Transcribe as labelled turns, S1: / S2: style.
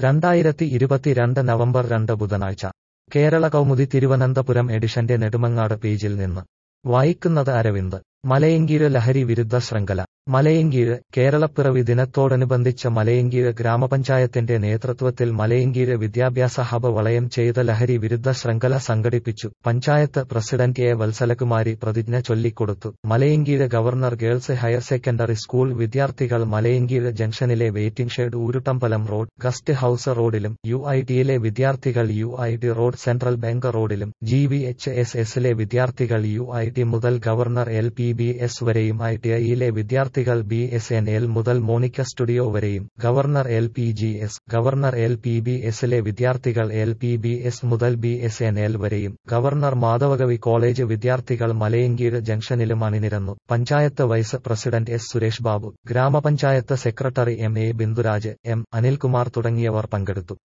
S1: രണ്ടായിരത്തി ഇരുപത്തിരണ്ട് നവംബർ രണ്ട് ബുധനാഴ്ച കേരള കൗമുദി തിരുവനന്തപുരം എഡിഷന്റെ നെടുമങ്ങാട് പേജിൽ നിന്ന് വായിക്കുന്നത് അരവിന്ദ് മലയങ്കീഴ് ലഹരി വിരുദ്ധ ശൃംഖല മലയങ്കീഴ് കേരളപ്പിറവി ദിനത്തോടനുബന്ധിച്ച് മലയങ്കീഴ് ഗ്രാമപഞ്ചായത്തിന്റെ നേതൃത്വത്തിൽ മലയങ്കീഴ് വിദ്യാഭ്യാസ ഹബ് വളയം ചെയ്ത ലഹരി വിരുദ്ധ ശൃംഖല സംഘടിപ്പിച്ചു പഞ്ചായത്ത് പ്രസിഡന്റ് എ വത്സലകുമാരി പ്രതിജ്ഞ ചൊല്ലിക്കൊടുത്തു Malayinkeezh governor girls higher secondary school വിദ്യാർത്ഥികൾ മലയങ്കീഴ് ജംഗ്ഷനിലെ waiting shed Oorootambalam road guest house റോഡിലും യു ഐ ടിയിലെ വിദ്യാർത്ഥികൾ U I T road central bank റോഡിലും ജി വി എച്ച് എസ് എസിലെ വിദ്യാർത്ഥികൾ യു ഐ ടി മുതൽ governor L P B S വരെയും ഐ ടി ഐയിലെ വിദ്യാർത്ഥികൾ ബി എസ് എൻ എൽ മുതൽ മോണിക്ക സ്റ്റുഡിയോ വരെയും governor L P G S governor L P B എസിലെ വിദ്യാർത്ഥികൾ എൽ പി ബി എസ് മുതൽ ബി എസ് എൻ എൽ വരെയും ഗവർണർ മാധവകവി കോളേജ് വിദ്യാർത്ഥികൾ മലയങ്കീഴ് ജംഗ്ഷനിലും അണിനിരന്നു panchayat vice president S Suresh Babu ഗ്രാമപഞ്ചായത്ത് secretary M A Binduraj M Anilkumar തുടങ്ങിയവർ പങ്കെടുത്തു